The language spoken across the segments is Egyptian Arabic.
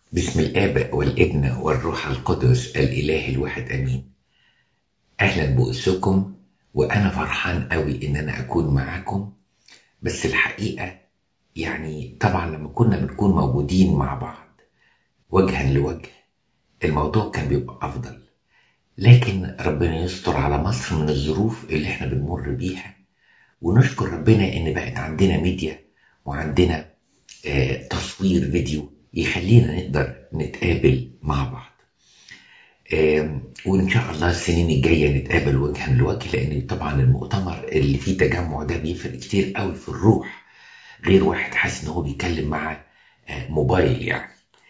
بسم الآب والابن والروح القدس الإله الواحد أمين أهلا بأسكم وأنا فرحان قوي إن أنا أكون معاكم بس الحقيقة يعني طبعا لما كنا بنكون موجودين مع بعض وجها لوجه الموضوع كان بيبقى أفضل لكن ربنا يستر على مصر من الظروف اللي احنا بنمر بيها ونشكر ربنا إن بقت عندنا ميديا وعندنا آه تصوير فيديو يخلينا نقدر نتقابل مع بعض وإن شاء الله السنين الجاية نتقابل وجها لوجه لأن طبعا المؤتمر اللي فيه تجمع ده بيفرق كتير قوي في الروح غير واحد حاسس إن هو بيتكلم مع موبايل يعني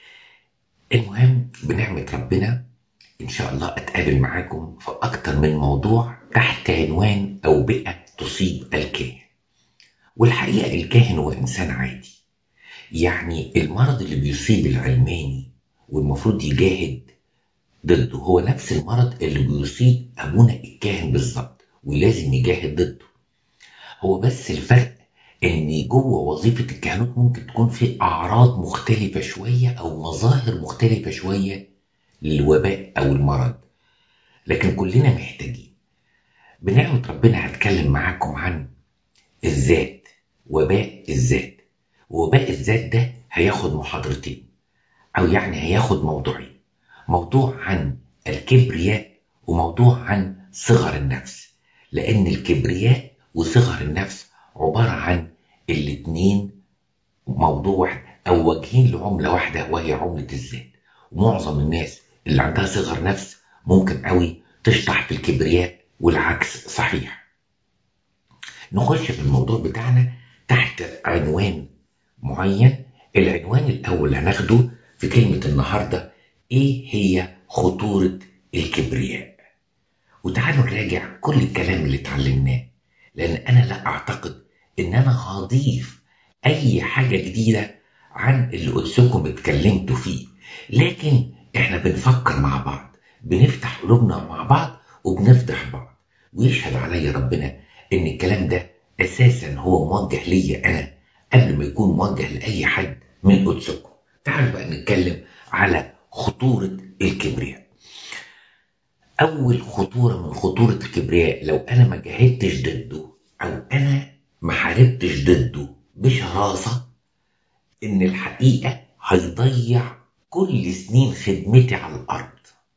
المهم بنعمة ربنا إن شاء الله أتقابل معاكم في أكتر من موضوع تحت عنوان أوبئة تصيب الكاهن والحقيقة الكاهن هو إنسان عادي يعني المرض اللي بيصيب العلماني والمفروض يجاهد ضده هو نفس المرض اللي بيصيب أبونا الكاهن بالظبط ولازم يجاهد ضده هو بس الفرق ان جوه وظيفة الكهنوت ممكن تكون في أعراض مختلفة شوية أو مظاهر مختلفة شوية للوباء أو المرض لكن كلنا محتاجين بنعمة ربنا هتكلم معاكم عن الذات وباء الذات وباء الذات ده هياخد محاضرتين او يعني هياخد موضوعين موضوع عن الكبرياء وموضوع عن صغر النفس لان الكبرياء وصغر النفس عبارة عن الاتنين موضوع واحد او وجهين لعملة واحدة وهي عملة الذات ومعظم الناس اللي عندها صغر نفس ممكن قوي تشطح في الكبرياء والعكس صحيح نخش في الموضوع بتاعنا تحت عنوان معين العنوان الأول هناخده في كلمة النهاردة إيه هي خطورة الكبرياء وتعالوا نراجع كل الكلام اللي اتعلمناه لأن أنا لا أعتقد إن أنا هضيف أي حاجة جديدة عن اللي قدسكم اتكلمتوا فيه لكن إحنا بنفكر مع بعض بنفتح قلوبنا مع بعض وبنفضح بعض ويشهد عليا ربنا إن الكلام ده أساسا هو موجه ليا أنا قبل ما يكون موجه لأي حد من قدسكم تعالوا بقى نتكلم على خطورة الكبرياء أول خطورة من خطورة الكبرياء لو أنا ما جاهدتش ضده أو أنا ما حاربتش ضده بشراسة إن الحقيقة هيضيع كل سنين خدمتي على الأرض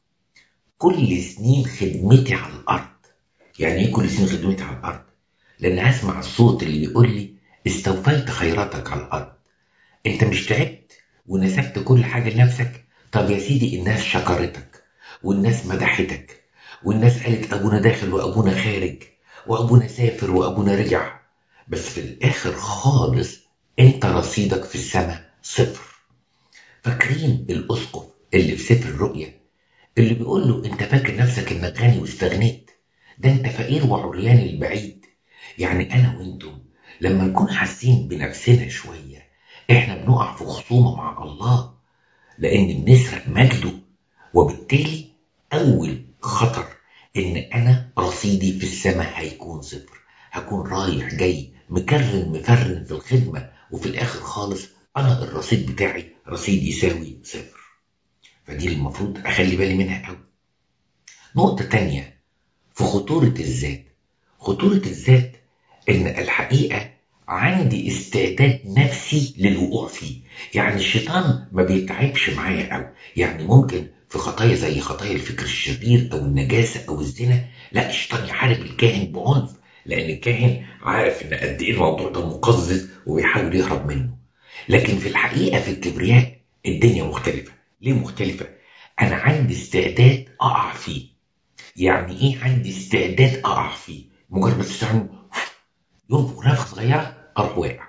كل سنين خدمتي على الأرض يعني إيه كل سنين خدمتي على الأرض؟ لأن هسمع الصوت اللي بيقول لي استوفيت خيراتك على الأرض أنت مش تعبت ونسبت كل حاجة لنفسك طب يا سيدي الناس شكرتك والناس مدحتك والناس قالت أبونا داخل وأبونا خارج وأبونا سافر وأبونا رجع بس في الآخر خالص أنت رصيدك في السماء صفر فاكرين الأسقف اللي في سفر الرؤيا اللي بيقول له أنت فاكر نفسك إنك غني واستغنيت ده أنت فقير وعريان البعيد يعني أنا وأنتم لما نكون حاسين بنفسنا شوية احنا بنقع في خصومة مع الله لان بنسرق مجده وبالتالي اول خطر ان انا رصيدي في السماء هيكون صفر هكون رايح جاي مكرن مفرن في الخدمة وفي الاخر خالص انا الرصيد بتاعي رصيد يساوي صفر فدي المفروض اخلي بالي منها قوي نقطة تانية في خطورة الذات خطورة الذات ان الحقيقة عندي استعداد نفسي للوقوع فيه يعني الشيطان ما بيتعبش معايا قوي يعني ممكن في خطايا زي خطايا الفكر الشرير او النجاسة او الزنا لا الشيطان يحارب الكاهن بعنف لان الكاهن عارف ان قد ايه الموضوع ده مقزز وبيحاول يهرب منه لكن في الحقيقة في الكبرياء الدنيا مختلفة ليه مختلفة انا عندي استعداد اقع فيه يعني ايه عندي استعداد اقع فيه مجرد بس الشيطان ينفخ نفخه صغيره اروح واقع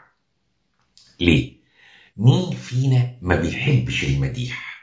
ليه مين فينا ما بيحبش المديح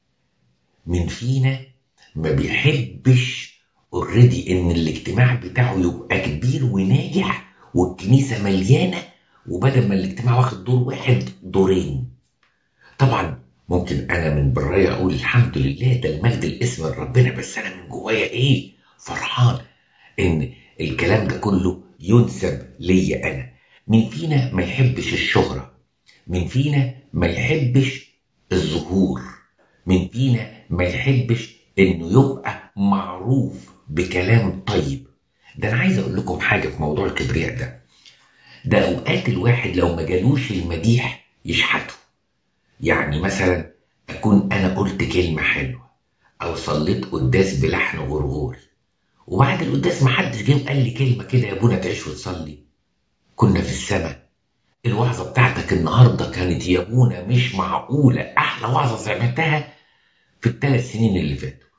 مين فينا ما بيحبش اوريدي ان الاجتماع بتاعه يبقى كبير وناجح والكنيسه مليانه وبدل ما الاجتماع واخد دور واحد دورين طبعا ممكن انا من برايا اقول الحمد لله ده المجد الاسم لربنا بس انا من جوايا ايه فرحان ان الكلام ده كله ينسب ليا انا مين فينا ما يحبش الشهرة مين فينا ما يحبش الظهور من فينا ما يحبش انه يبقى معروف بكلام طيب ده انا عايز اقول لكم حاجه في موضوع الكبرياء ده ده اوقات الواحد لو ما جالوش المديح يشحته يعني مثلا اكون انا قلت كلمه حلوه او صليت قداس بلحن غرغوري وبعد القداس ما حدش جه وقال لي كلمه كده يا ابونا تعيش وتصلي كنا في السماء الوعظه بتاعتك النهارده كانت يا ابونا مش معقوله احلى وعظه سمعتها في الثلاث سنين اللي فاتوا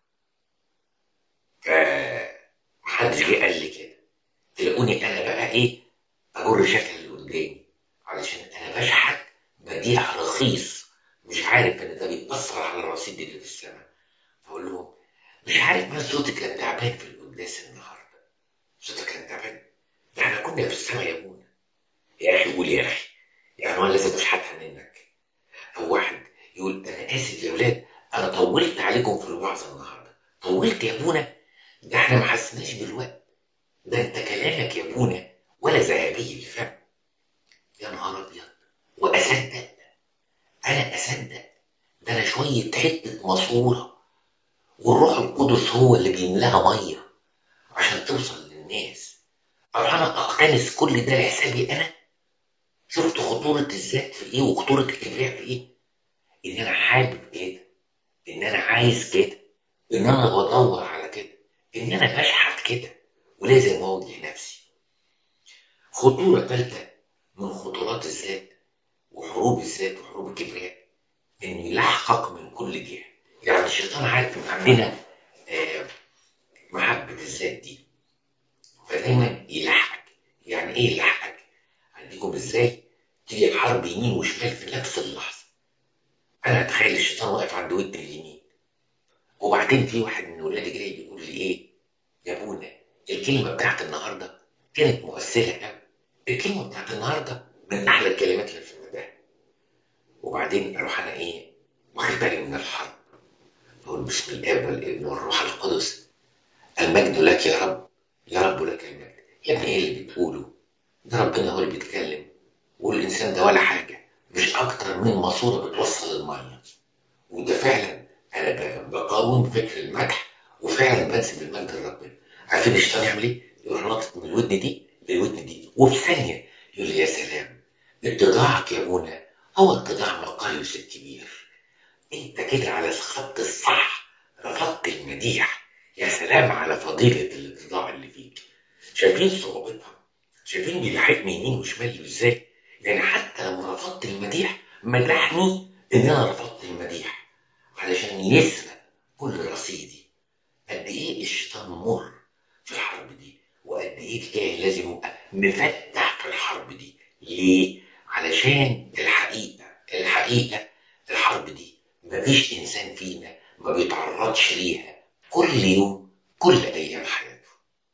محدش جه قال لي كده تلاقوني انا بقى ايه اجر شكل اللي قدامي علشان انا بشحت مديح رخيص مش عارف ان ده بيأثر على الرصيد اللي في السماء فاقول لهم مش عارف ما صوتي كان تعبان في القداس النهارده صوتك كان تعبان ده احنا كنا في السماء يا ابونا يا اخي قول يا اخي يعني انا لازم اشحتها منك او واحد يقول انا اسف يا ولاد انا طولت عليكم في الوعظه النهارده طولت يا ابونا ده احنا ما حسناش بالوقت ده انت كلامك يا ابونا ولا ذهبي الفم يا نهار ابيض واصدق انا اصدق ده انا شويه حته ماسوره والروح القدس هو اللي بيملاها ميه عشان توصل للناس اروح انا اقتنس كل ده لحسابي انا شفت خطوره الذات في ايه وخطوره الكبرياء في ايه ان انا حابب كده ان انا عايز كده ان انا بدور على كده ان انا بشحت كده ولازم اواجه نفسي خطوره ثالثه من خطورات الذات وحروب الذات وحروب الكبرياء انه يلحقك من كل جهه يعني الشيطان عارف ان عندنا آه محبه الذات دي فدايما يلحقك يعني ايه يلحقك هديكم ازاي تيجي الحرب يمين وشمال في نفس اللحظه انا اتخيل الشيطان واقف عند ود اليمين وبعدين في واحد من ولادي جاي بيقول لي ايه يا ابونا الكلمه بتاعت النهارده كانت مؤثره قوي الكلمه بتاعت النهارده من احلى الكلمات اللي سمعتها وبعدين اروح انا ايه واخد بالي من الحرب اقول بسم الاب والابن والروح القدس المجد لك يا رب يا رب لك المجد يا ابني ايه اللي بتقوله ده ربنا هو اللي بيتكلم والانسان ده ولا حاجه مش اكتر من ماسوره بتوصل الميه وده فعلا انا بقاوم فكر المدح وفعلا بنسب المجد لربنا عارفين الشيطان يعمل ايه؟ يروح ناطط من الودن دي للودن دي وفي ثانيه يقول لي يا سلام اتضاعك يا ابونا هو اتضاع مقايوس الكبير انت كده على الخط الصح رفضت المديح يا سلام على فضيلة الاتضاع اللي فيك شايفين صعوبتها شايفين بيلحقني يمين وشمال ازاي يعني حتى لما رفضت المديح مدحني ان انا رفضت المديح علشان يسرق كل رصيدي قد ايه الشيطان مر في الحرب دي وقد ايه كان لازم يبقى مفتح في الحرب دي ليه علشان الحقيقه الحقيقه الحرب دي مفيش انسان فينا ما بيتعرضش ليها كل يوم كل ايام حياته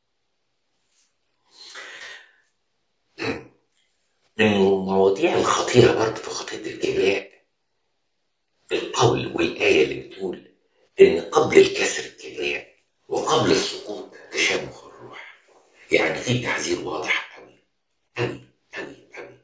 من المواضيع الخطيره برضه في خطيه الكبرياء القول والايه اللي بتقول ان قبل الكسر الكبرياء وقبل السقوط تشابه الروح يعني في تحذير واضح قوي قوي قوي قوي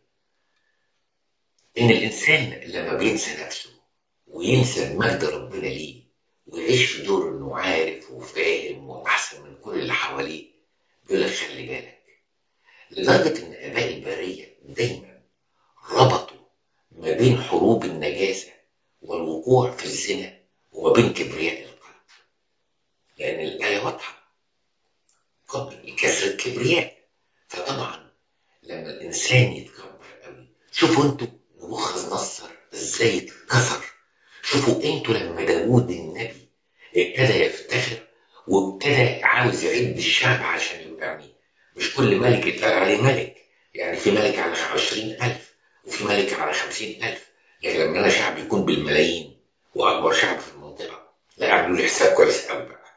ان الانسان لما بينسى نفسه وينسى مجد ربنا ليه ويعيش في دور انه عارف وفاهم واحسن من كل اللي حواليه بيقول لك خلي بالك لدرجه ان اباء البريه دايما ربطوا ما بين حروب النجاسه والوقوع في الزنا وما بين كبرياء القلب لان الايه واضحه قبل كسر الكبرياء فطبعا لما الانسان يتكبر قوي شوفوا انتوا نبوخذ نصر ازاي اتكسر شوفوا انتوا لما داوود النبي ابتدى يفتخر وابتدى عاوز يعد الشعب عشان يبقى يعني مش كل ملك يتقال عليه ملك يعني في ملك على عشرين ألف وفي ملك على خمسين ألف لكن لما أنا شعب يكون بالملايين وأكبر شعب في المنطقة لا يعملوا لي حساب كويس قوي بقى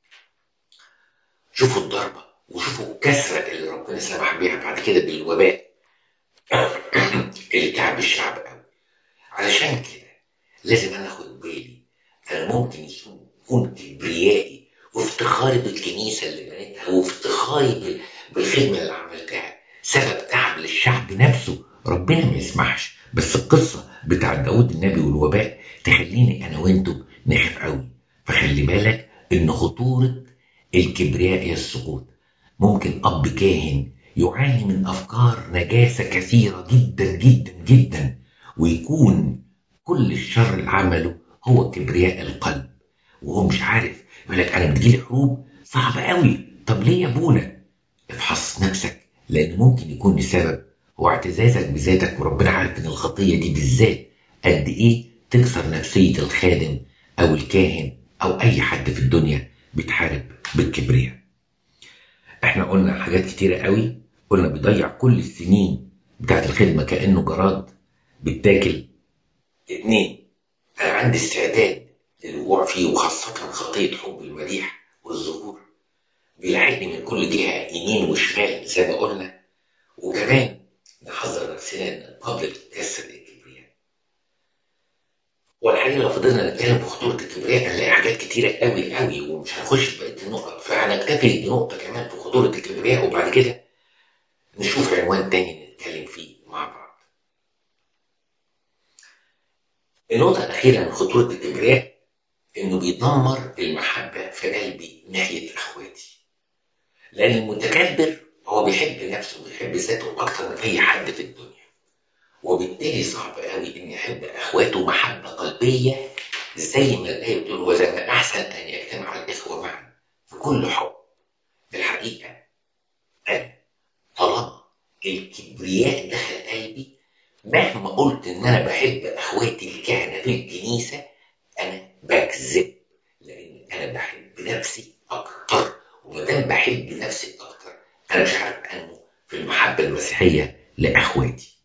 شوفوا الضربة وشوفوا الكسرة اللي ربنا سمح بيها بعد كده بالوباء اللي تعب الشعب قوي علشان كده لازم انا اخد بالي انا ممكن يكون كبريائي وافتخاري بالكنيسه اللي بنيتها وافتخاري بالخدمه اللي عملتها سبب تعب للشعب نفسه ربنا ما يسمحش بس القصه بتاع داود النبي والوباء تخليني انا وانتو نخاف قوي فخلي بالك ان خطورة الكبرياء هي السقوط ممكن اب كاهن يعاني من افكار نجاسة كثيرة جدا جدا جدا ويكون كل الشر اللي عمله هو كبرياء القلب وهو مش عارف يقول لك انا بتجيلي حروب صعبة قوي طب ليه يا ابونا افحص نفسك لان ممكن يكون السبب هو اعتزازك بذاتك وربنا عارف ان الخطية دي بالذات قد ايه تكسر نفسية الخادم او الكاهن او اي حد في الدنيا بيتحارب بالكبرياء احنا قلنا حاجات كتيرة قوي قلنا بيضيع كل السنين بتاعت الخدمة كأنه جراد بيتاكل اتنين انا عندي استعداد للوقوع فيه وخاصة خطية حب المديح والظهور بيلحقني من كل جهة يمين وشمال زي ما قلنا وكمان نحذر نفسنا ان قبل تكسر الكبرياء والحقيقة لو فضلنا نتكلم في خطورة الكبرياء هنلاقي حاجات كتيرة قوي قوي ومش هنخش في بقية النقط فهنكتفي بنقطة كمان في خطورة الكبرياء وبعد كده نشوف عنوان تاني نتكلم فيه مع بعض النقطة الأخيرة من خطورة الكبرياء إنه بيدمر المحبة في قلبي ناحية إخواتي لأن المتكبر هو بيحب نفسه وبيحب ذاته أكتر من أي حد في الدنيا وبالتالي صعب قوي إن يحب إخواته محبة قلبية زي ما الآية بتقول وزي ما أحسن أن يجتمع الإخوة معا في كل حب الحقيقة أنا طالما الكبرياء دخل قلبي مهما قلت ان انا بحب اخواتي الكهنه في الكنيسه انا بكذب لان انا بحب نفسي اكتر وما دام بحب نفسي اكتر انا مش عارف انمو في المحبه المسيحيه لاخواتي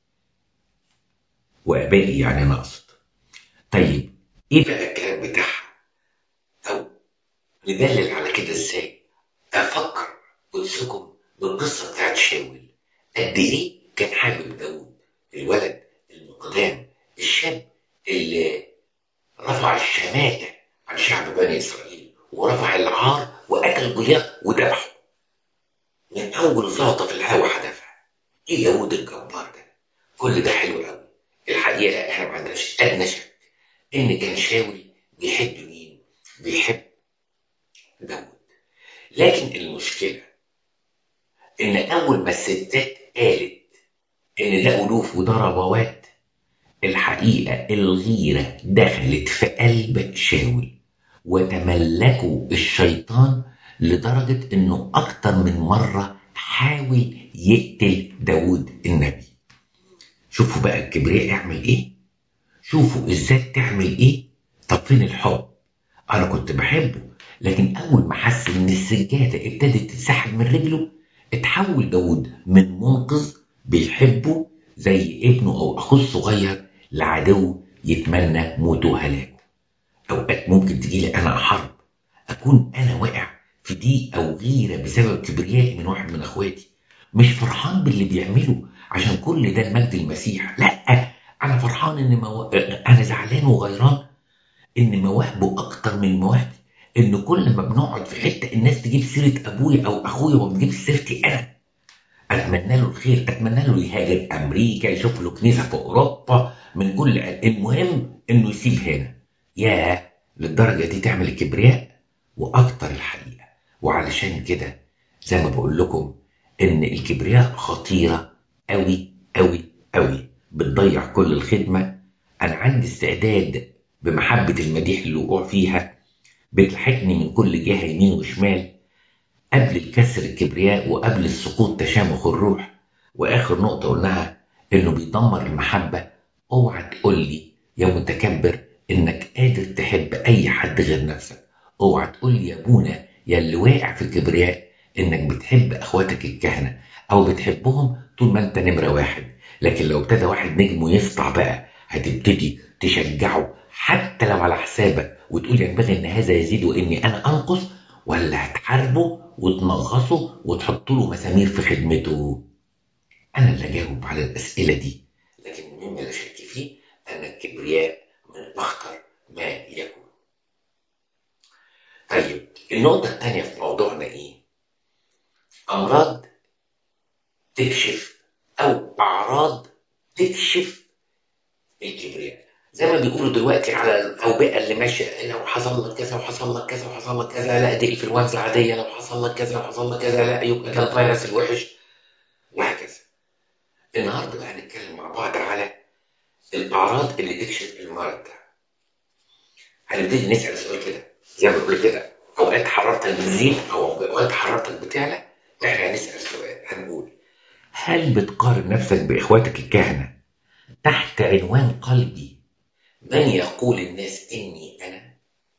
وابائي يعني انا اقصد طيب ايه بقى الكلام بتاعها او ندلل على كده ازاي افكر قدسكم بالقصه بتاعت شاول قد ايه كان حابب داوود الولد المقدام الشاب اللي رفع الشماتة عن شعب بني إسرائيل ورفع العار وقتل جولياث وذبحه من أول زلطة في الهوا حدفها إيه داوود الجبار ده كل ده حلو قوي الحقيقة إحنا ما عندناش أدنى شك إن كان شاول بيحب مين؟ بيحب داوود لكن المشكلة إن أول ما الستات قالت ان ده ألوف وده ربوات الحقيقة الغيرة دخلت في قلب شاول وتملكوا الشيطان لدرجة انه اكتر من مرة حاول يقتل داود النبي شوفوا بقى الكبرياء يعمل ايه شوفوا الذات تعمل ايه طب فين الحب انا كنت بحبه لكن اول ما حس ان السجادة ابتدت تتسحب من رجله اتحول داود من منقذ بيحبه زي ابنه او اخوه الصغير لعدو يتمنى موته وهلاكه اوقات ممكن تجيلي انا حرب اكون انا واقع في ضيق او غيره بسبب كبريائي من واحد من اخواتي مش فرحان باللي بيعمله عشان كل ده المجد المسيح لا انا فرحان ان مو... انا زعلان وغيران ان مواهبه اكتر من مواهبي ان كل ما بنقعد في حته الناس تجيب سيره ابويا او اخويا وما بتجيب سيرتي انا اتمنى له الخير اتمنى له يهاجر امريكا يشوف له كنيسه في اوروبا من كل المهم انه يسيب هنا يا للدرجه دي تعمل الكبرياء واكتر الحقيقه وعلشان كده زي ما بقول لكم ان الكبرياء خطيره قوي قوي قوي بتضيع كل الخدمه انا عندي استعداد بمحبه المديح للوقوع فيها بتلحقني من كل جهه يمين وشمال قبل الكسر الكبرياء وقبل السقوط تشامخ الروح واخر نقطه قلناها انه بيدمر المحبه اوعى تقول لي يا متكبر انك قادر تحب اي حد غير نفسك اوعى تقول لي يا ابونا يا اللي واقع في الكبرياء انك بتحب اخواتك الكهنه او بتحبهم طول ما انت نمره واحد لكن لو ابتدى واحد نجم ويسطع بقى هتبتدي تشجعه حتى لو على حسابك وتقول ينبغي ان هذا يزيد واني انا انقص ولا هتحاربه وتنغصه وتحط له مسامير في خدمته انا اللي اجاوب على الاسئله دي لكن مما لا شك فيه ان الكبرياء من اخطر ما يكون طيب النقطه الثانيه في موضوعنا ايه امراض تكشف او اعراض تكشف الكبرياء زي ما بيقولوا دلوقتي على الاوبئه اللي ماشيه لو حصل لك كذا وحصل لك كذا وحصل لك كذا لا دي الانفلونزا عاديه لو حصل لك كذا وحصل لك كذا لا يبقى ده الفيروس الوحش وهكذا النهارده بقى هنتكلم مع بعض على الاعراض اللي تكشف المرض ده هنبتدي نسال سؤال كده زي ما بقول كده اوقات حرارتك بتزيد او اوقات حرارتك بتعلى احنا هنسال سؤال هنقول هل بتقارن نفسك باخواتك الكهنه تحت عنوان قلبي من يقول الناس اني انا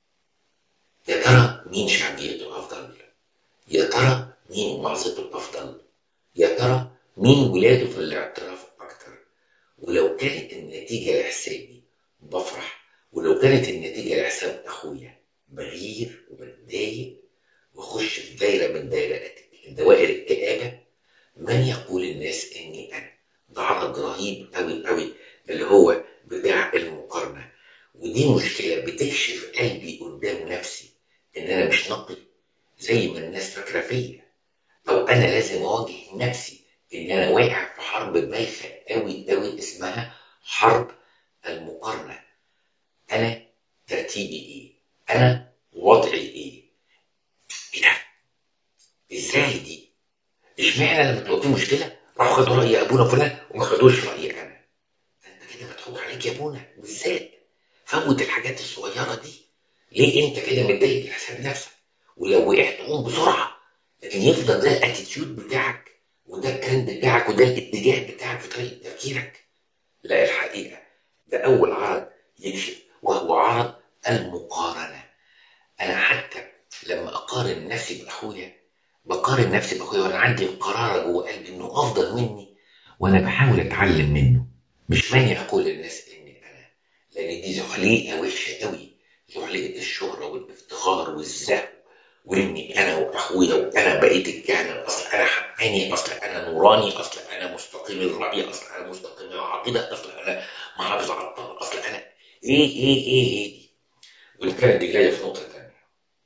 يا ترى مين شعبيته افضل يا ترى مين وعظته افضل يا ترى مين ولاده في الاعتراف اكتر ولو كانت النتيجه لحسابي بفرح ولو كانت النتيجه لحساب اخويا بغير وبتضايق واخش في دايره من دايره دوائر الكآبه من يقول الناس اني انا ده عرض رهيب قوي قوي اللي هو بتاع المقارنه ودي مشكله بتكشف قلبي قدام نفسي ان انا مش نقي زي ما الناس فاكره فيا او انا لازم اواجه نفسي ان انا واقع في حرب بايخه قوي قوي اسمها حرب المقارنه انا ترتيبي ايه انا وضعي ايه ايه ده ازاي دي اشمعنى لما تبقى في مشكله راحوا خدوا راي ابونا فلان وما خدوش رايي انا انت كده مضحوك عليك يا ابونا بالذات فوت الحاجات الصغيره دي ليه انت كده متضايق لحساب نفسك ولو وقعت قوم بسرعه لكن يفضل ده الاتيتيود بتاعك وده الترند بتاعك وده الاتجاه بتاعك في طريقه تفكيرك لا الحقيقه ده اول عرض يكشف وهو عرض المقارنه انا حتى لما اقارن نفسي باخويا بقارن نفسي باخويا وانا عندي القرار جوه قلبي انه افضل مني وانا بحاول اتعلم منه مش ماني اقول للناس اني انا لان دي زحليقه وحشه قوي زحليقه الشهره والافتخار والزهو واني انا واخويا وانا بقيت الكهنه اصل انا حقاني اصل انا نوراني اصل انا مستقيم الراي اصل انا مستقيم العقيده اصل انا محافظ على الطبع اصل انا ايه ايه ايه ايه دي والكلام دي جايه في نقطه ثانيه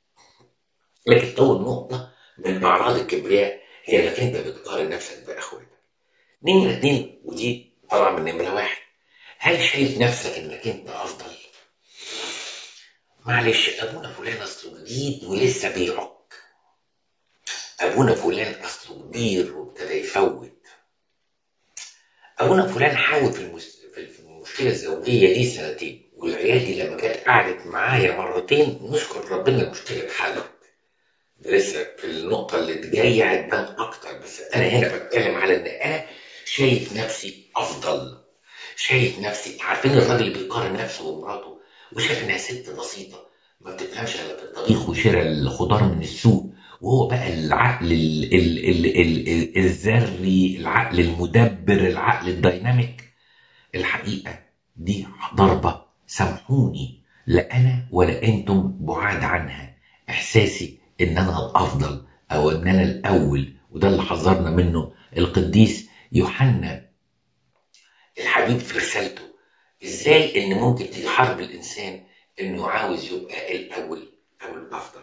لكن اول نقطه من اعراض الكبرياء هي انك انت بتقارن نفسك باخواتك نمره اتنين ودي طبعا من نمره واحد هل شايف نفسك انك انت افضل؟ معلش ابونا فلان اصله جديد ولسه بيعك ابونا فلان اصله كبير وابتدى يفوت ابونا فلان حاول في, المس... في المشكله الزوجيه دي سنتين والعيال دي لما جت قعدت معايا مرتين نشكر ربنا المشكله اتحلت ده لسه في النقطه اللي جايه هتبان اكتر بس انا هنا بتكلم على ان انا شايف نفسي افضل شايف نفسي عارفين الراجل اللي بيقارن نفسه بمراته وشايف انها ست بسيطه ما بتفهمش الا في الطبيخ وشراء الخضار من السوق وهو بقى العقل ال ال ال ال الذري العقل المدبر العقل الديناميك الحقيقه دي ضربه سامحوني لا انا ولا انتم بعاد عنها احساسي ان انا الافضل او ان انا الاول وده اللي حذرنا منه القديس يوحنا الحبيب في رسالته ازاي ان ممكن تيجي حرب الانسان انه عاوز يبقى الاول او الافضل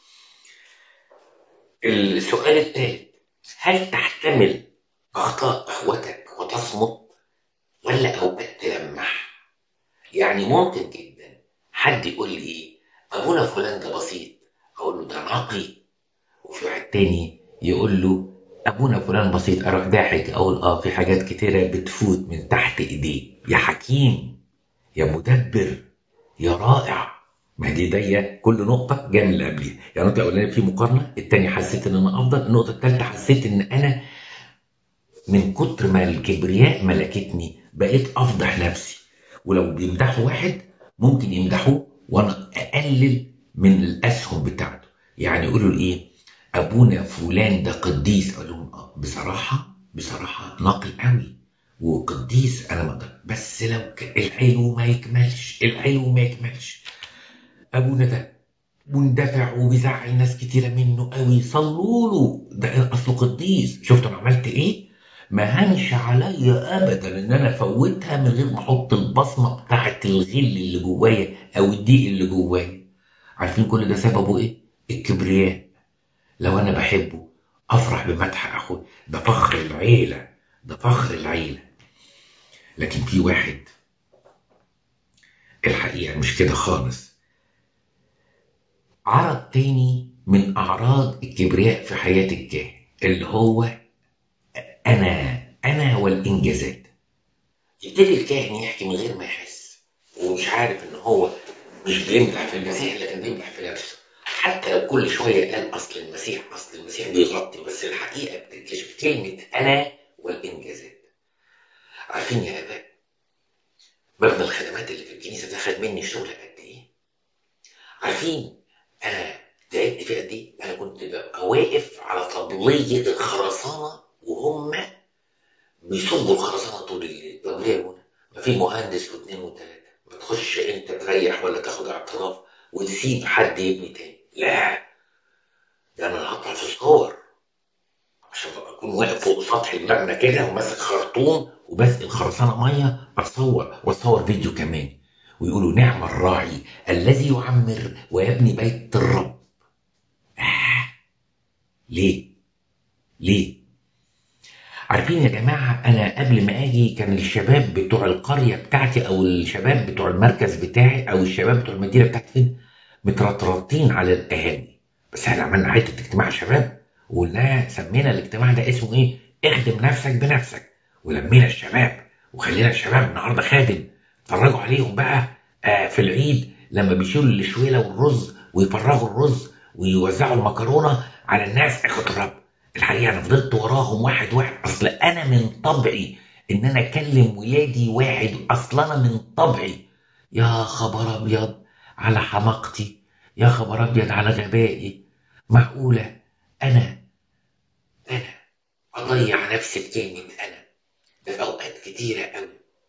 السؤال الثالث هل تحتمل اخطاء اخوتك وتصمت ولا اوقات تلمح يعني ممكن جدا حد يقول لي ايه ابونا فلان ده بسيط اقول له ده نقي وفي واحد تاني يقول له ابونا فلان بسيط اروح ضاحك اقول اه في حاجات كتيره بتفوت من تحت ايديه يا حكيم يا مدبر يا رائع ما دي دي كل نقطة جاية من اللي قبليها، يعني النقطة الأولانية في مقارنة، التانية حسيت إن أنا أفضل، النقطة التالتة حسيت إن أنا من كتر ما الكبرياء ملكتني بقيت أفضح نفسي، ولو بيمدحوا واحد ممكن يمدحوه وأنا أقلل من الأسهم بتاعته، يعني يقولوا إيه؟ أبونا فلان ده قديس، أقول لهم آه بصراحة بصراحة ناقل قوي وقديس انا ما اقدر بس لو ك... العلو ما يكملش العلو ما يكملش ابونا ده مندفع وبيزعل ناس كتيره منه قوي صلوا له ده اصله قديس شفتوا انا عملت ايه ما هنش عليا ابدا ان انا افوتها من غير ما احط البصمه بتاعت الغل اللي جوايا او الضيق اللي جوايا عارفين كل ده سببه ايه الكبرياء لو انا بحبه افرح بمدح اخوي ده فخر العيله ده فخر العيله لكن في واحد الحقيقة مش كده خالص عرض تاني من أعراض الكبرياء في حياة الكاهن اللي هو أنا أنا والإنجازات يبتدي الكاهن يحكي من غير ما يحس ومش عارف إن هو مش بيمدح في المسيح لكن بيمدح في نفسه حتى لو كل شوية قال أصل المسيح أصل المسيح بيغطي بس الحقيقة بتكتشف كلمة أنا والإنجازات عارفين يا آباء مبنى الخدمات اللي في الكنيسة ده خد مني شغل قد إيه عارفين أنا تعبت فيه قد إيه أنا كنت ببقى واقف على طبلية الخرسانة وهم بيصبوا الخرسانة طول الليل طب ليه يا منى؟ ما في مهندس واثنين وثلاثة ما تخش أنت تريح ولا تاخد اعتراف وتسيب حد يبني تاني لا ده انا هطلع في الصور عشان اكون واقف فوق سطح المبنى كده وماسك خرطوم وبسقي الخرسانه ميه اتصور واتصور فيديو كمان ويقولوا نعم الراعي الذي يعمر ويبني بيت الرب آه. ليه ليه عارفين يا جماعة أنا قبل ما أجي كان الشباب بتوع القرية بتاعتي أو الشباب بتوع المركز بتاعي أو الشباب بتوع المدينة بتاعتي فين مترطرطين على الأهالي بس احنا عملنا حتة اجتماع شباب وقلنا سمينا الاجتماع ده اسمه إيه؟ اخدم نفسك بنفسك ولمينا الشباب وخلينا الشباب النهارده خادم اتفرجوا عليهم بقى آه في العيد لما بيشيلوا الشويلة والرز ويفرغوا الرز ويوزعوا المكرونة على الناس اخد الرب الحقيقه انا فضلت وراهم واحد واحد اصل انا من طبعي ان انا اكلم ولادي واحد اصل انا من طبعي يا خبر ابيض على حماقتي يا خبر ابيض على غبائي معقوله انا انا اضيع نفسي بكلمه انا ده في اوقات كتيره قوي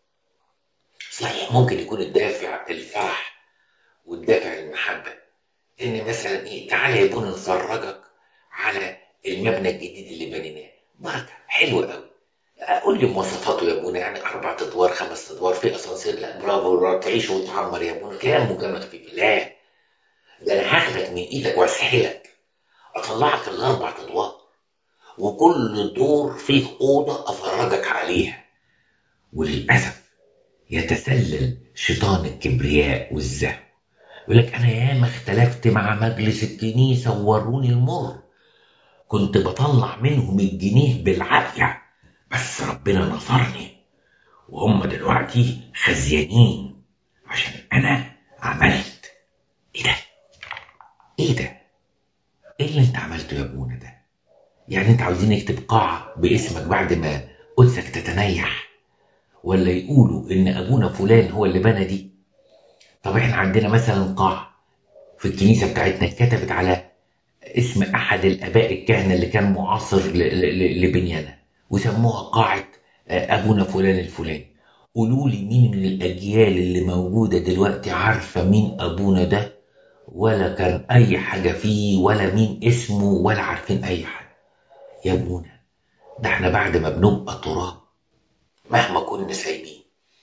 صحيح ممكن يكون الدافع الفرح والدافع المحبه ان مثلا ايه تعالى يا بوني نفرجك على المبنى الجديد اللي بنيناه بركه حلو قوي قول لي مواصفاته يا ابونا يعني اربع ادوار خمس ادوار في اسانسير لا برافو تعيش وتعمر يا ابونا كلام مجامله خفيف لا ده انا هاخدك من ايدك واسحلك اطلعك الاربع ادوار وكل دور فيه اوضه افرجك عليها وللاسف يتسلل شيطان الكبرياء والزهو يقول لك انا ياما اختلفت مع مجلس الكنيسه ووروني المر كنت بطلع منهم الجنيه بالعافية بس ربنا نصرني وهم دلوقتي خزيانين عشان أنا عملت إيه ده؟ إيه ده؟ إيه اللي أنت عملته يا أبونا ده؟ يعني أنت عاوزين نكتب قاعة باسمك بعد ما قدسك تتنيح ولا يقولوا إن أبونا فلان هو اللي بنى دي؟ طب إحنا عندنا مثلا قاعة في الكنيسة بتاعتنا اتكتبت على اسم احد الاباء الكهنه اللي كان معاصر لبنيانه وسموها قاعه ابونا فلان الفلاني قولوا لي مين من الاجيال اللي موجوده دلوقتي عارفه مين ابونا ده ولا كان اي حاجه فيه ولا مين اسمه ولا عارفين اي حاجه يا ابونا ده احنا بعد ما بنبقى تراب مهما كنا سايبين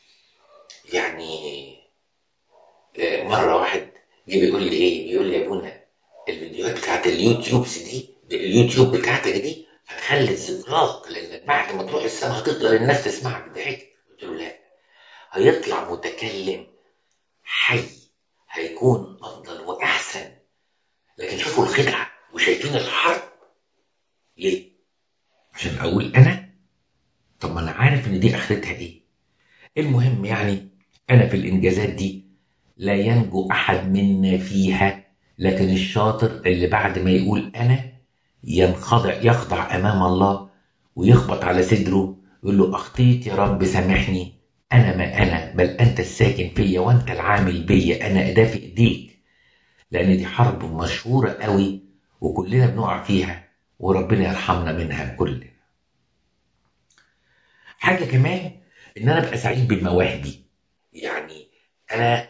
يعني مره واحد جه بيقول لي ايه بيقول لي يا ابونا الفيديوهات بتاعت اليوتيوب دي اليوتيوب بتاعتك دي هتخلي ذكراك لان بعد ما تروح السما هتفضل الناس تسمعك بتاعتك قلت له لا هيطلع متكلم حي هيكون افضل واحسن لكن شوفوا الخدعه وشايفين الحرب ليه؟ عشان اقول انا طب ما انا عارف ان دي اخرتها ايه المهم يعني انا في الانجازات دي لا ينجو احد منا فيها لكن الشاطر اللي بعد ما يقول انا ينخضع يخضع امام الله ويخبط على صدره يقول له اخطيت يا رب سامحني انا ما انا بل انت الساكن فيا وانت العامل بيا انا اداه في ايديك لان دي حرب مشهوره قوي وكلنا بنقع فيها وربنا يرحمنا منها كلنا حاجه كمان ان انا ابقى سعيد بمواهبي يعني انا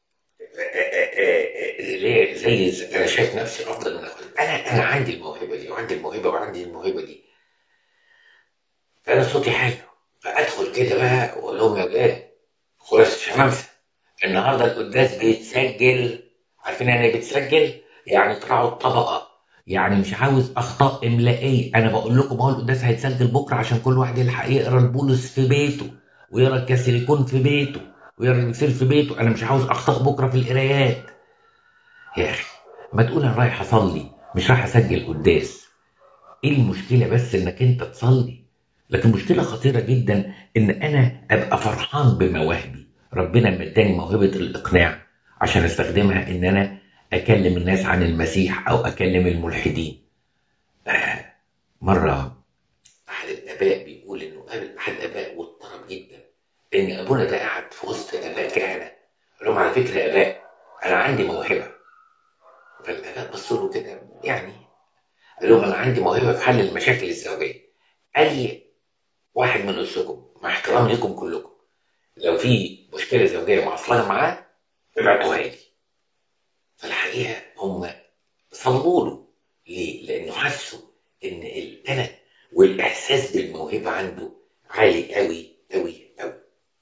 ليه زي انا شايف نفسي افضل من اخواتي انا انا عندي الموهبه دي وعندي الموهبه وعندي الموهبه دي فانا صوتي حلو فادخل كده بقى واقول لهم يا ولاد خلاص شمامسه النهارده القداس بيتسجل عارفين يعني ايه بيتسجل؟ يعني طلعوا الطبقه يعني مش عاوز اخطاء املائيه انا بقول لكم هو القداس هيتسجل بكره عشان كل واحد يلحق يقرا البولس في بيته ويقرا الكاثوليكون في بيته ويغسل في بيته انا مش عاوز اخطأ بكره في القرايات يا اخي ما تقول انا رايح اصلي مش رايح اسجل قداس ايه المشكله بس انك انت تصلي لكن مشكله خطيره جدا ان انا ابقى فرحان بمواهبي ربنا مداني موهبه الاقناع عشان استخدمها ان انا اكلم الناس عن المسيح او اكلم الملحدين آه مره احد الاباء بيقول انه قابل احد الاباء واضطرب جدا ان ابونا ده قاعد في وسط اباء كهنه قال لهم على فكره يا اباء انا عندي موهبه فالاباء بصوا له كده يعني قال لهم انا عندي موهبه في حل المشاكل الزوجيه اي واحد من نفسكم مع احترامي لكم كلكم لو في مشكله زوجيه معصلجه معاه ابعتوها لي فالحقيقه هم صلوا له ليه؟ لانه حسوا ان القلق والاحساس بالموهبه عنده عالي قوي قوي قوي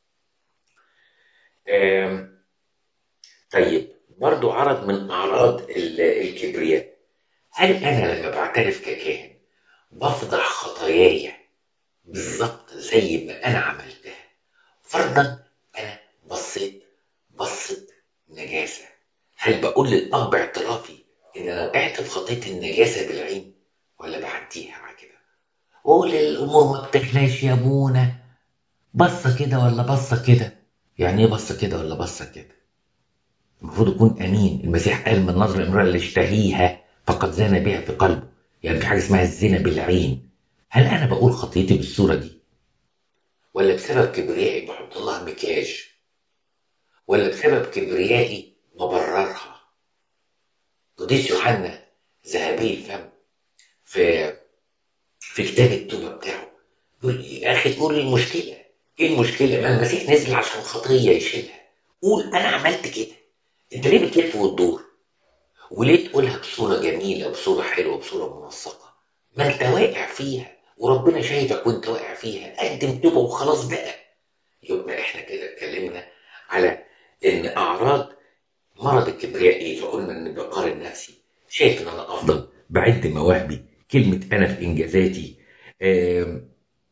طيب برضو عرض من اعراض الكبرياء هل انا لما بعترف ككاهن بفضح خطاياي بالظبط زي ما انا عملتها فرضا انا بصيت بصت نجاسه هل بقول للاب اعترافي ان انا وقعت في خطيه النجاسه بالعين ولا بعديها على كده قول الامور ما بتخلاش يا ابونا بصه كده ولا بصه كده يعني ايه بصه كده ولا بصه كده المفروض يكون امين المسيح قال من نظر الامراه اللي اشتهيها فقد زنى بها في قلبه يعني في حاجه اسمها الزنا بالعين هل انا بقول خطيتي بالصوره دي ولا بسبب كبريائي بحط لها مكياج ولا بسبب كبريائي ببررها قديس يوحنا ذهبي الفم في في كتاب التوبه بتاعه يقول يا اخي تقول لي المشكله ايه المشكله ما المسيح نزل عشان خطيه يشيلها قول انا عملت كده انت ليه بتلف وتدور وليه تقولها بصوره جميله بصوره حلوه بصوره منسقه ما انت واقع فيها وربنا شايفك وانت واقع فيها قدم توبه وخلاص بقى يبقى احنا كده اتكلمنا على ان اعراض مرض الكبرياء ايه فقلنا ان بقارن نفسي شايف ان انا افضل بعد مواهبي كلمه انا في انجازاتي آم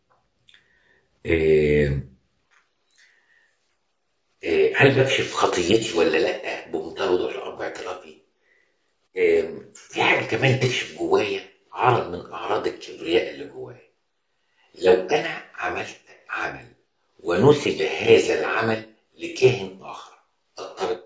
آم هل بكشف خطيتي ولا لا بمنتهى وضوح الارض باعترافي في حاجه كمان تكشف جوايا عرض من اعراض الكبرياء اللي جوايا لو انا عملت عمل ونسب هذا العمل لكاهن اخر اضطرب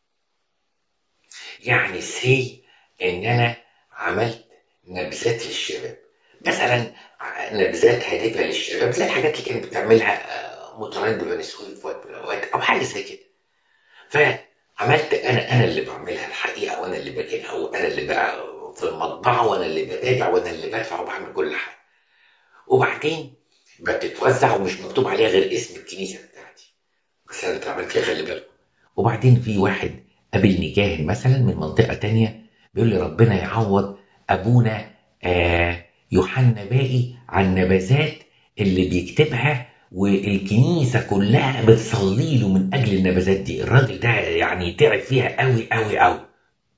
يعني سي ان انا عملت نبذات للشباب مثلا نبذات هادفه للشباب زي الحاجات اللي كانت بتعملها مطران بني سويف في وقت من الاوقات او حاجه زي كده فعملت انا انا اللي بعملها الحقيقه وانا اللي بجيبها وانا اللي بقى في المطبعه وانا اللي بتابع وانا اللي بدفع وبعمل كل حاجه وبعدين بتتوزع ومش مكتوب عليها غير اسم الكنيسه بتاعتي بس انا اللي عملت فيها خلي بالكم وبعدين في واحد قابلني كاهن مثلا من منطقه تانية بيقول لي ربنا يعوض ابونا آه يوحنا باقي عن نبذات اللي بيكتبها والكنيسة كلها بتصلي له من أجل النبذات دي الراجل ده يعني تعب فيها قوي قوي قوي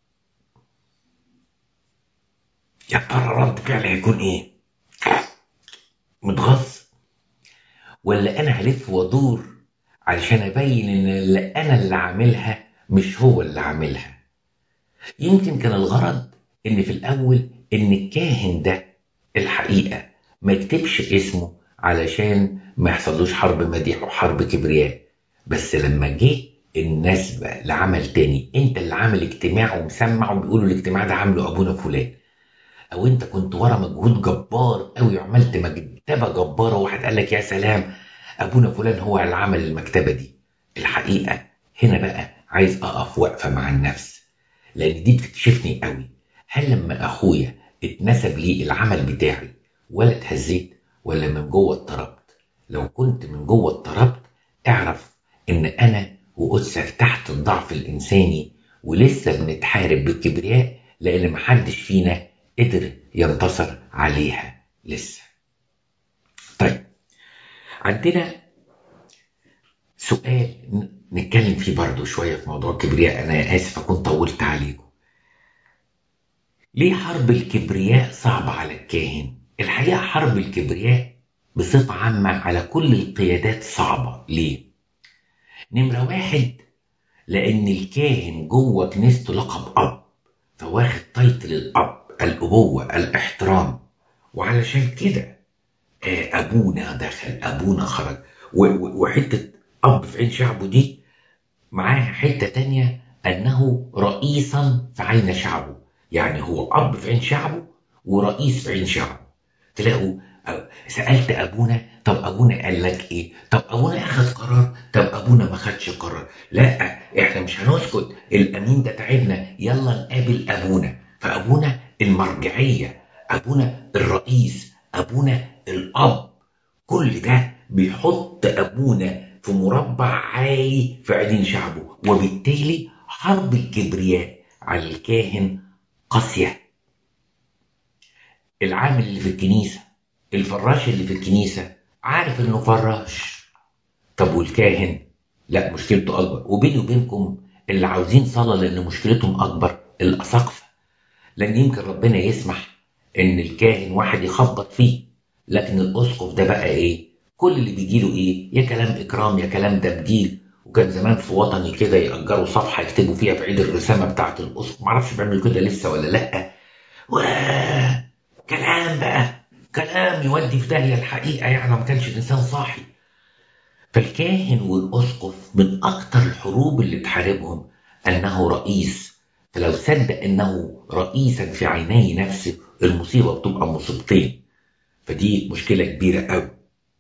يا ترى رد فعلي هيكون ايه متغص ولا انا هلف وادور علشان ابين ان اللي انا اللي عاملها مش هو اللي عاملها يمكن كان الغرض ان في الاول ان الكاهن ده الحقيقة ما يكتبش اسمه علشان ما يحصلوش حرب مديح وحرب كبرياء بس لما جه النسبة لعمل تاني انت اللي عامل اجتماع ومسمع وبيقولوا الاجتماع ده عامله ابونا فلان او انت كنت ورا مجهود جبار قوي وعملت مكتبة جبارة وواحد قال لك يا سلام ابونا فلان هو اللي عمل المكتبة دي الحقيقة هنا بقى عايز اقف وقفة مع النفس لان دي بتكشفني قوي هل لما اخويا اتنسب لي العمل بتاعي ولا اتهزيت ولا من جوه اضطربت لو كنت من جوه اضطربت اعرف ان انا وقدسك تحت الضعف الانساني ولسه بنتحارب بالكبرياء لان محدش فينا قدر ينتصر عليها لسه طيب عندنا سؤال نتكلم فيه برضو شوية في موضوع الكبرياء أنا آسف أكون طولت عليكم ليه حرب الكبرياء صعبة على الكاهن؟ الحقيقة حرب الكبرياء بصفة عامة على كل القيادات صعبة ليه؟ نمرة واحد لأن الكاهن جوه كنيسته لقب أب فواخد تايتل الأب الأبوة الاحترام وعلشان كده أبونا دخل أبونا خرج وحتة أب في عين شعبه دي معاه حتة تانية أنه رئيسا في عين شعبه يعني هو أب في عين شعبه ورئيس في عين شعبه تلاقوا سألت أبونا طب أبونا قال لك إيه طب أبونا أخذ قرار طب أبونا ما خدش قرار لا إحنا مش هنسكت الأمين ده تعبنا يلا نقابل أبونا فأبونا المرجعية أبونا الرئيس أبونا الأب كل ده بيحط أبونا في مربع عالي في عينين شعبه وبالتالي حرب الكبرياء على الكاهن قاسية العامل اللي في الكنيسة الفراش اللي في الكنيسة عارف انه فراش طب والكاهن لا مشكلته اكبر وبيني وبينكم اللي عاوزين صلاة لان مشكلتهم اكبر الاساقفة لان يمكن ربنا يسمح ان الكاهن واحد يخبط فيه لكن الاسقف ده بقى ايه كل اللي بيجي له ايه يا كلام اكرام يا كلام تبجيل وكان زمان في وطني كده يأجروا صفحة يكتبوا فيها في عيد الرسامة بتاعة الأسقف معرفش بيعملوا كده لسه ولا لأ وكلام بقى كلام يودي في داهية الحقيقة يعني ما كانش الإنسان صاحي فالكاهن والأسقف من أكتر الحروب اللي تحاربهم أنه رئيس فلو صدق أنه رئيسا في عيني نفسه المصيبة بتبقى مصيبتين فدي مشكلة كبيرة قوي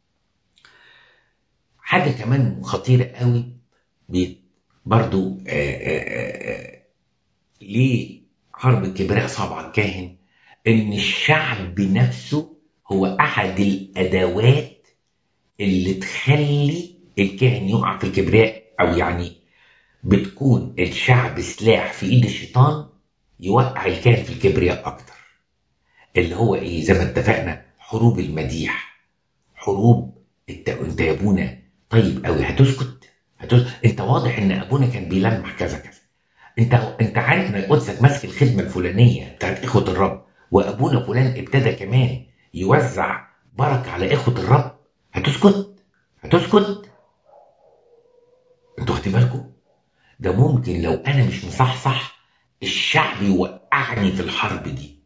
حاجة كمان خطيرة قوي برضو آآ آآ ليه حرب الكبرياء صعب على الكاهن ان الشعب نفسه هو احد الادوات اللي تخلي الكاهن يقع في الكبرياء او يعني بتكون الشعب سلاح في ايد الشيطان يوقع الكاهن في الكبرياء اكتر اللي هو ايه زي ما اتفقنا حروب المديح حروب انت انت يا ابونا طيب قوي هتسكت هتسكت انت واضح ان ابونا كان بيلمح كذا كذا انت انت عارف ان قدسك ماسك الخدمه الفلانيه بتاعت اخوه الرب وابونا فلان ابتدى كمان يوزع بركه على اخوه الرب هتسكت هتسكت انتوا واخدين بالكم ده ممكن لو انا مش مصحصح الشعب يوقعني في الحرب دي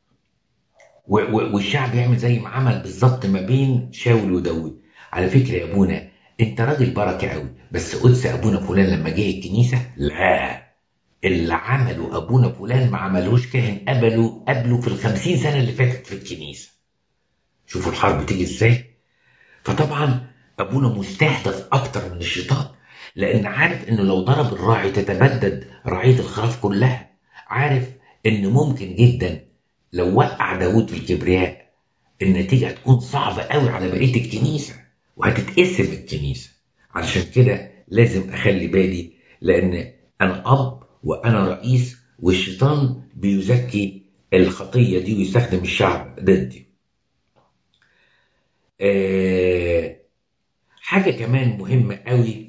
والشعب يعمل زي ما عمل بالظبط ما بين شاول وداود على فكره يا ابونا انت راجل بركه قوي بس قدس ابونا فلان لما جه الكنيسه لا اللي عمله ابونا فلان ما عملوش كاهن قبله قبله في الخمسين سنه اللي فاتت في الكنيسه شوفوا الحرب تيجي ازاي فطبعا ابونا مستهدف اكتر من الشيطان لان عارف انه لو ضرب الراعي تتبدد رعيه الخراف كلها عارف ان ممكن جدا لو وقع داود في الكبرياء النتيجه هتكون صعبه قوي على بقيه الكنيسه وهتتقسم الكنيسه علشان كده لازم اخلي بالي لان انا اب وانا رئيس والشيطان بيزكي الخطيه دي ويستخدم الشعب ضدي أه حاجه كمان مهمه قوي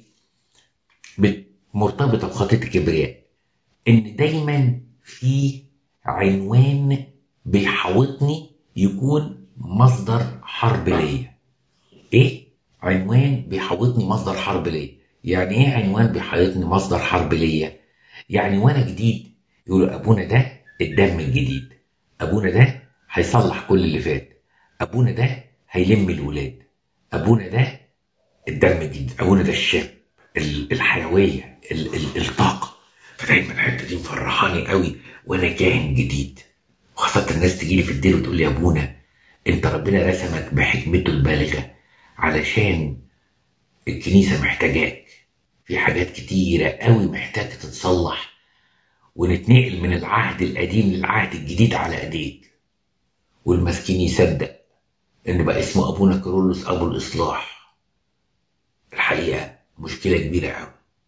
مرتبطه بخطيه الكبرياء ان دايما في عنوان بيحاوطني يكون مصدر حرب ليا ايه عنوان بيحاوطني مصدر حرب ليا يعني ايه عنوان بيحاوطني مصدر حرب ليا يعني وانا جديد يقولوا ابونا ده الدم الجديد ابونا ده هيصلح كل اللي فات ابونا ده هيلم الولاد ابونا ده الدم الجديد ابونا ده الشاب الحيويه الطاقه فدايما الحته دي مفرحاني قوي وانا كاهن جديد وخاصه الناس تجي لي في الدير وتقول لي يا ابونا انت ربنا رسمك بحكمته البالغه علشان الكنيسه محتاجاك في حاجات كتيرة قوي محتاجة تتصلح ونتنقل من العهد القديم للعهد الجديد على ايديك والمسكين يصدق ان بقى اسمه ابونا كيرلس ابو الاصلاح الحقيقة مشكلة كبيرة قوي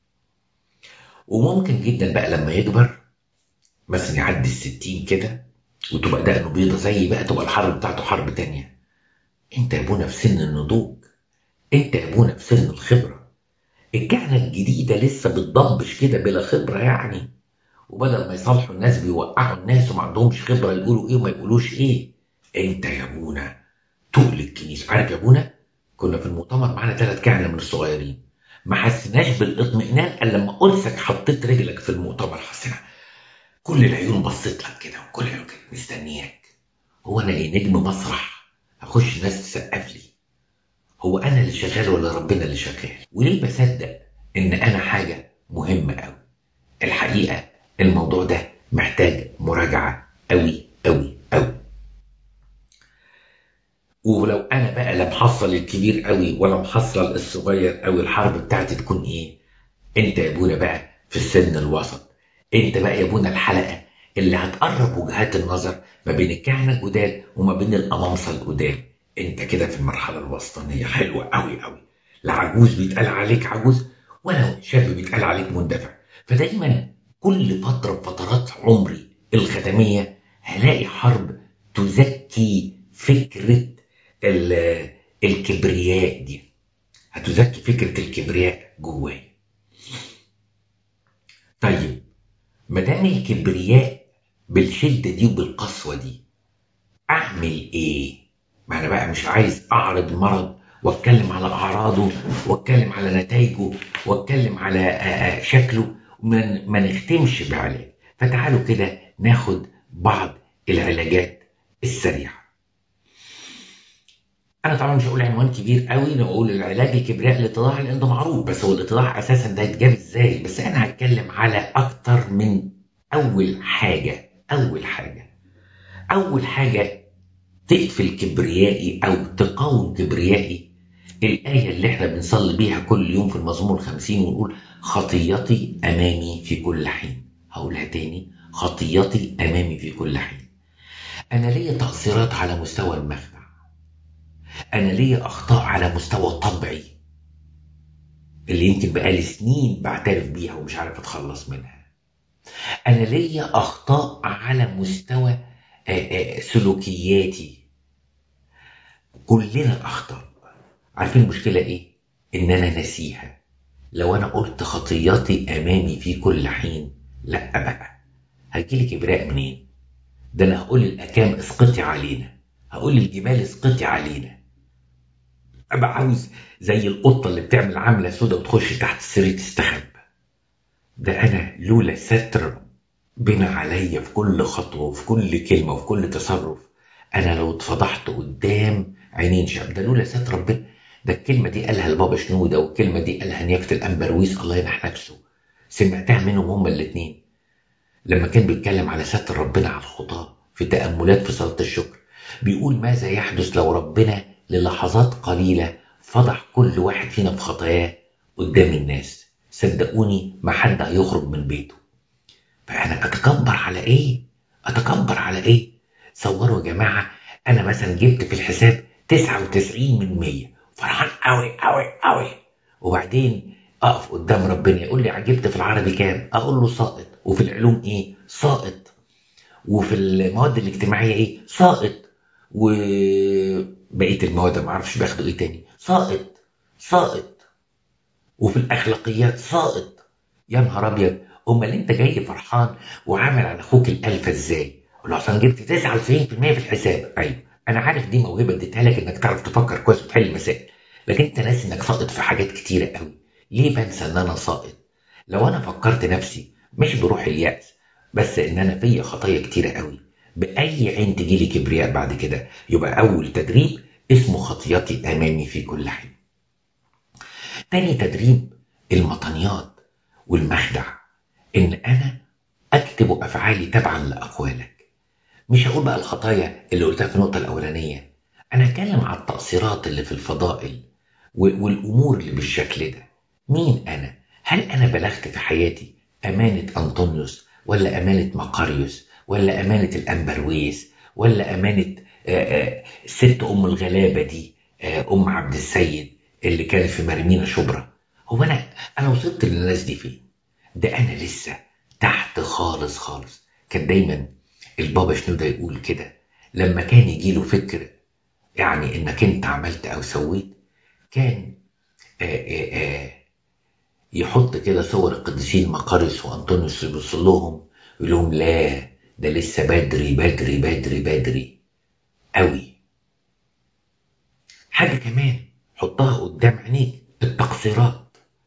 وممكن جدا بقى لما يكبر مثلا يعدي الستين كده وتبقى دقنه بيضة زي بقى تبقى الحرب بتاعته حرب تانية انت يا ابونا في سن النضوج انت يا ابونا في سن الخبره الكهنة الجديدة لسه بتضبش كده بلا خبرة يعني وبدل ما يصالحوا الناس بيوقعوا الناس وما عندهمش خبرة يقولوا ايه وما يقولوش ايه انت يا ابونا تقل الكنيسة عارف يا ابونا كنا في المؤتمر معانا ثلاث كهنة من الصغيرين ما حسيناش بالاطمئنان الا لما قدسك حطيت رجلك في المؤتمر حسينا كل العيون بصيت لك كده وكل العيون كانت مستنياك هو انا ايه نجم مسرح اخش ناس تسقف لي هو انا اللي شغال ولا ربنا اللي شغال وليه بصدق ان انا حاجه مهمه قوي الحقيقه الموضوع ده محتاج مراجعه قوي قوي قوي ولو انا بقى لا محصل الكبير قوي ولا محصل الصغير قوي الحرب بتاعتي تكون ايه انت يا ابونا بقى في السن الوسط انت بقى يا ابونا الحلقه اللي هتقرب وجهات النظر ما بين الكهنه الجداد وما بين الامامصه الجداد انت كده في المرحله الوسطانيه حلوه قوي قوي لا عجوز بيتقال عليك عجوز ولا شاب بيتقال عليك مندفع فدايما كل فتره بفترات عمري الخدميه هلاقي حرب تزكي فكره الكبرياء دي هتزكي فكره الكبرياء جواي طيب ما دام الكبرياء بالشده دي وبالقسوه دي اعمل ايه ما انا بقى مش عايز اعرض مرض واتكلم على اعراضه واتكلم على نتائجه واتكلم على شكله ما نختمش بعلاج فتعالوا كده ناخد بعض العلاجات السريعه انا طبعا مش هقول عنوان كبير قوي انا اقول العلاج الكبرياء الاتضاع لان ده معروف بس هو الاتضاع اساسا ده يتجاب ازاي بس انا هتكلم على اكتر من اول حاجه اول حاجه اول حاجه تقفل كبريائي او تقاوم كبريائي الآية اللي احنا بنصلي بيها كل يوم في المزمور الخمسين ونقول خطيتي أمامي في كل حين هقولها تاني خطيتي أمامي في كل حين أنا ليا تقصيرات على مستوى المخدع أنا ليا أخطاء على مستوى طبعي اللي يمكن بقالي سنين بعترف بيها ومش عارف أتخلص منها أنا ليا أخطاء على مستوى سلوكياتي كلنا أخطاء عارفين المشكلة إيه؟ إن أنا نسيها لو أنا قلت خطياتي أمامي في كل حين لأ بقى هيجيلي كبراء منين؟ ده أنا هقول الأكام اسقطي علينا هقول للجبال اسقطي علينا أبقى عاوز زي القطة اللي بتعمل عملة سودة وتخش تحت السرير تستخبى ده أنا لولا ستر بنا عليا في كل خطوة وفي كل كلمة وفي كل تصرف أنا لو اتفضحت قدام عينين شعب ده لولا ستر ربنا ده الكلمة دي قالها البابا شنودة والكلمة دي قالها نيافة الأنبرويس الله ينح نفسه سمعتها منهم هما الاتنين لما كان بيتكلم على ستر ربنا على الخطاة في تأملات في صلاة الشكر بيقول ماذا يحدث لو ربنا للحظات قليلة فضح كل واحد فينا في خطاياه قدام الناس صدقوني ما حد هيخرج من بيته فأنا أتكبر على إيه؟ أتكبر على إيه؟ صوروا يا جماعة أنا مثلا جبت في الحساب 99 من 100 فرحان قوي قوي قوي وبعدين اقف قدام ربنا يقول لي عجبت في العربي كام اقول له ساقط وفي العلوم ايه ساقط وفي المواد الاجتماعيه ايه ساقط وبقيه المواد ما اعرفش باخدوا ايه تاني ساقط ساقط وفي الاخلاقيات ساقط يا نهار ابيض امال انت جاي فرحان وعامل على اخوك الالفه ازاي؟ اقول له عشان جبت 99% في الحساب ايوه انا عارف دي موهبه اديتها لك انك تعرف تفكر كويس وتحل مسائل لكن انت ناسي انك ساقط في حاجات كتيره قوي ليه بنسى ان انا ساقط لو انا فكرت نفسي مش بروح اليأس بس ان انا فيا خطايا كتيره قوي باي عين تجي لي كبرياء بعد كده يبقى اول تدريب اسمه خطياتي امامي في كل حين تاني تدريب المطنيات والمخدع ان انا اكتب افعالي تبعا لاقوالك مش هقول بقى الخطايا اللي قلتها في النقطة الأولانية أنا هتكلم على التقصيرات اللي في الفضائل والأمور اللي بالشكل ده مين أنا؟ هل أنا بلغت في حياتي أمانة أنطونيوس ولا أمانة مقاريوس ولا أمانة الأنبرويس ولا أمانة الست أم الغلابة دي أم عبد السيد اللي كانت في مرمينا شبرا هو أنا أنا وصلت للناس دي فين؟ ده أنا لسه تحت خالص خالص كان دايما البابا شنودة يقول كده لما كان يجي له فكر يعني انك انت عملت او سويت كان آآ آآ يحط كده صور القديسين مقارس وانطونيوس يبص لهم يقول لهم لا ده لسه بدري بدري بدري بدري قوي حاجة كمان حطها قدام عينيك التقصيرات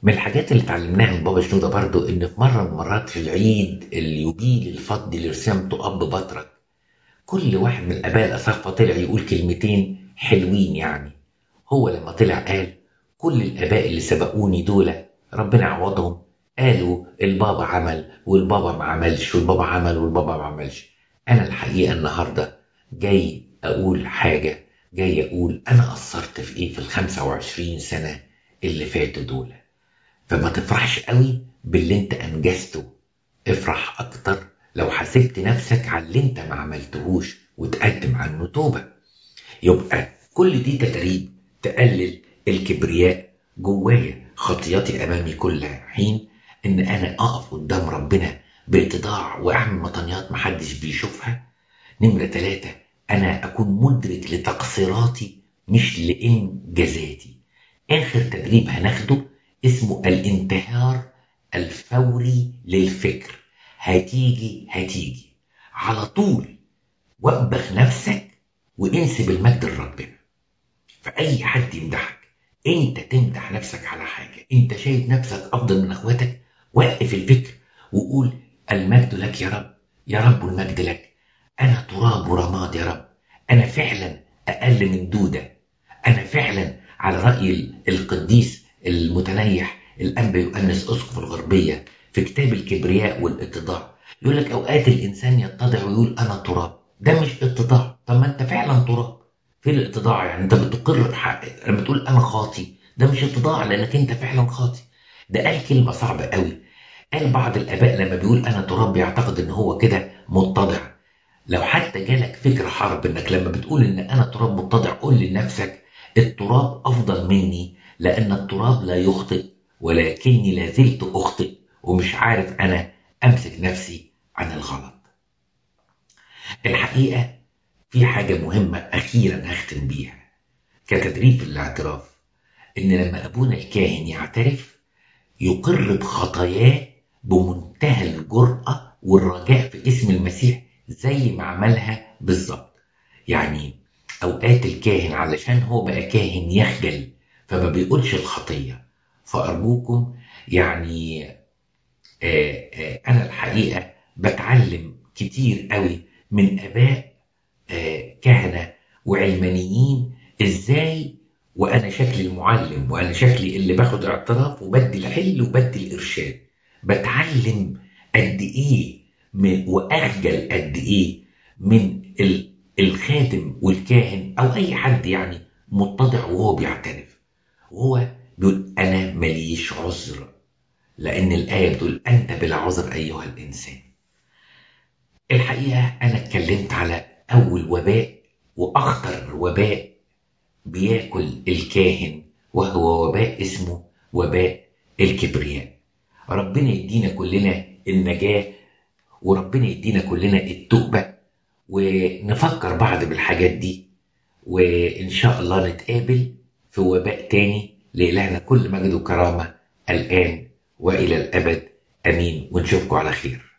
من الحاجات اللي اتعلمناها من بابا شنودة برضو ان في مرة من المرات في العيد اليوبيل الفضي اللي رسمته اب بطرك كل واحد من الاباء الاساقفه طلع يقول كلمتين حلوين يعني هو لما طلع قال كل الاباء اللي سبقوني دول ربنا يعوضهم قالوا البابا عمل والبابا ما عملش والبابا عمل والبابا ما عملش انا الحقيقه النهارده جاي اقول حاجه جاي اقول انا قصرت في ايه في ال 25 سنه اللي فاتوا دول فما تفرحش قوي باللي انت انجزته افرح اكتر لو حسبت نفسك على اللي انت ما عملتهوش وتقدم عنه توبه يبقى كل دي تدريب تقلل الكبرياء جوايا خطياتي امامي كل حين ان انا اقف قدام ربنا باتضاع واعمل مطنيات محدش بيشوفها نمره ثلاثة انا اكون مدرك لتقصيراتي مش لانجازاتي اخر تدريب هناخده اسمه الانتهار الفوري للفكر هتيجي هتيجي على طول وبخ نفسك وانسب المجد لربنا فاي حد يمدحك انت تمدح نفسك على حاجه انت شايف نفسك افضل من اخواتك وقف الفكر وقول المجد لك يا رب يا رب المجد لك انا تراب ورماد يا رب انا فعلا اقل من دوده انا فعلا على راي القديس المتنيح الانبا يؤنس اسقف الغربيه في كتاب الكبرياء والاتضاع يقول لك اوقات الانسان يتضع ويقول انا تراب ده مش اتضاع طب ما انت فعلا تراب في الاتضاع يعني انت بتقر بحقك لما تقول انا خاطي ده مش اتضاع لانك انت فعلا خاطي ده قال كلمه صعبه قوي قال بعض الاباء لما بيقول انا تراب بيعتقد ان هو كده متضع لو حتى جالك فكر حرب انك لما بتقول ان انا تراب متضع قول لنفسك التراب افضل مني لان التراب لا يخطئ ولكني لا زلت اخطئ ومش عارف انا امسك نفسي عن الغلط الحقيقه في حاجه مهمه اخيرا هختم بيها كتدريب في الاعتراف ان لما ابونا الكاهن يعترف يقر بخطاياه بمنتهى الجرأة والرجاء في اسم المسيح زي ما عملها بالظبط يعني أوقات الكاهن علشان هو بقى كاهن يخجل فما بيقولش الخطية فأرجوكم يعني آآ آآ أنا الحقيقة بتعلم كتير قوي من آباء كهنة وعلمانيين إزاي وأنا شكلي المعلم وأنا شكلي اللي باخد اعتراف وبدي الحل وبدي الإرشاد بتعلم قد إيه من وأخجل قد إيه من الخادم والكاهن أو أي حد يعني متضع وهو بيعترف وهو بيقول أنا ماليش عذر لأن الآية بتقول أنت بلا عذر أيها الإنسان الحقيقة أنا اتكلمت على أول وباء وأخطر وباء بياكل الكاهن وهو وباء اسمه وباء الكبرياء ربنا يدينا كلنا النجاة وربنا يدينا كلنا التوبة ونفكر بعض بالحاجات دي وإن شاء الله نتقابل في وباء تاني لإلهنا كل مجد وكرامة الآن وإلى الأبد أمين ونشوفكم على خير